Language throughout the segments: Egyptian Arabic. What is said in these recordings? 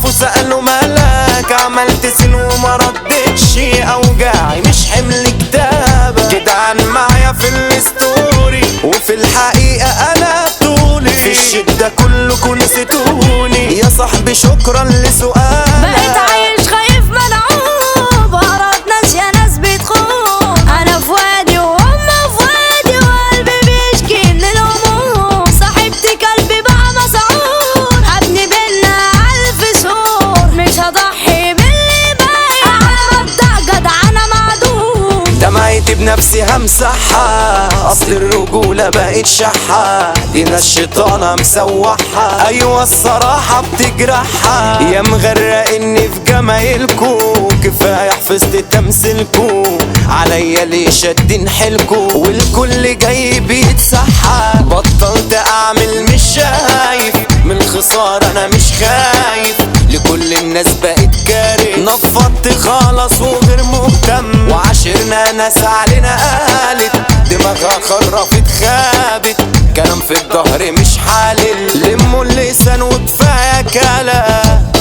وقفوا سألوا مالك عملت سن وما ردتش اوجاعي مش حمل كتابة جدعان معايا في الستوري وفي الحقيقة انا طولي في الشدة كلكم نسيتوني يا صاحبي شكرا لسؤالك بقيت عايش خايف ملعوب أقرب ناس يا ناس بتخون أنا في وادي وهم في وادي وقلبي بيشكي من الهموم صاحبتي قلبي بقى مسعور هبني بينا ألف سور مش هضحي باللي باقي على مبدأ جدع أنا معدوم دمعتي بنفسي همسحها اصل الرجولة بقت شحة دينا الشيطانة مسوحها ايوه الصراحة بتجرحها يا مغرقني في جمايلكو كفاية حفظت تمثيلكو عليا ليه شادين حيلكو والكل جاي بيتسحى بطلت اعمل مش شايف من الخسارة انا مش خايف لكل الناس بقت كاره نفضت خالص وغير مهتم وعاشرنا ناس علينا قالت دماغها خرفت خابت كلام في الظهر مش حالل لموا اللسان وكفايه كلام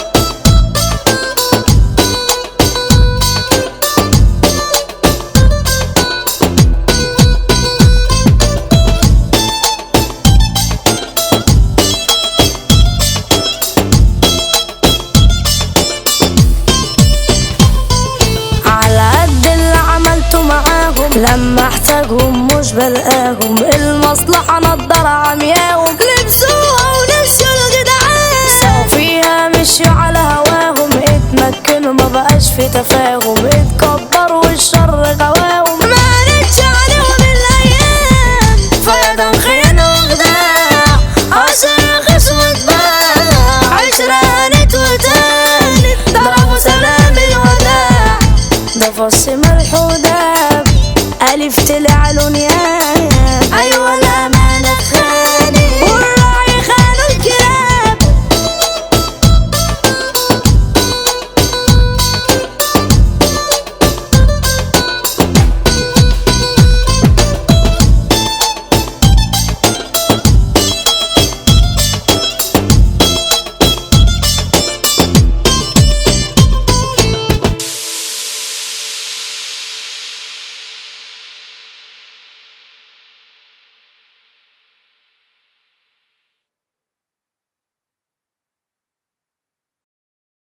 على قد اللي عملته معاهم لما احتاجهم مش بلقاهم المصلحة نضارة عمياهم لبسوها ونسيوا الجدعان سوا فيها مشيوا على هواهم اتمكنوا ما بقاش في تفاهم اتكبروا والشر غواهم ما قالتش عليهم الايام فيضان خيانة وخداع عشان رخص واتباع عشرة هانت وتانت ضربوا سلام الوداع ده فص ملح وداب ألف طلع لون يا